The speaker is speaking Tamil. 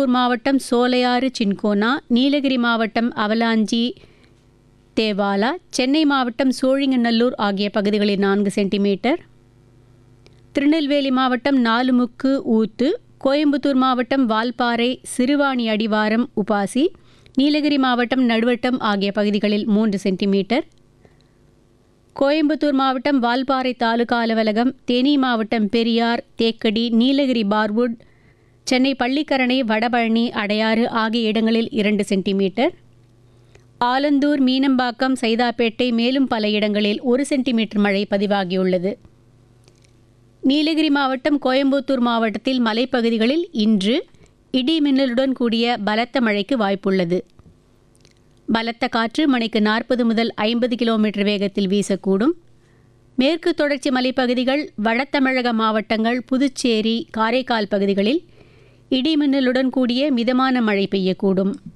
திருப்பூர் மாவட்டம் சோலையாறு சின்கோனா நீலகிரி மாவட்டம் அவலாஞ்சி தேவாலா சென்னை மாவட்டம் சோழிங்கநல்லூர் ஆகிய பகுதிகளில் நான்கு சென்டிமீட்டர் திருநெல்வேலி மாவட்டம் நாலுமுக்கு ஊத்து கோயம்புத்தூர் மாவட்டம் வால்பாறை சிறுவாணி அடிவாரம் உபாசி நீலகிரி மாவட்டம் நடுவட்டம் ஆகிய பகுதிகளில் மூன்று சென்டிமீட்டர் கோயம்புத்தூர் மாவட்டம் வால்பாறை தாலுகா அலுவலகம் தேனி மாவட்டம் பெரியார் தேக்கடி நீலகிரி பார்வுட் சென்னை பள்ளிக்கரணை வடபழனி அடையாறு ஆகிய இடங்களில் இரண்டு சென்டிமீட்டர் ஆலந்தூர் மீனம்பாக்கம் சைதாப்பேட்டை மேலும் பல இடங்களில் ஒரு சென்டிமீட்டர் மழை பதிவாகியுள்ளது நீலகிரி மாவட்டம் கோயம்புத்தூர் மாவட்டத்தில் மலைப்பகுதிகளில் இன்று இடி மின்னலுடன் கூடிய பலத்த மழைக்கு வாய்ப்புள்ளது பலத்த காற்று மணிக்கு நாற்பது முதல் ஐம்பது கிலோமீட்டர் வேகத்தில் வீசக்கூடும் மேற்கு தொடர்ச்சி மலைப்பகுதிகள் வடதமிழக மாவட்டங்கள் புதுச்சேரி காரைக்கால் பகுதிகளில் இடி மின்னலுடன் கூடிய மிதமான மழை பெய்யக்கூடும்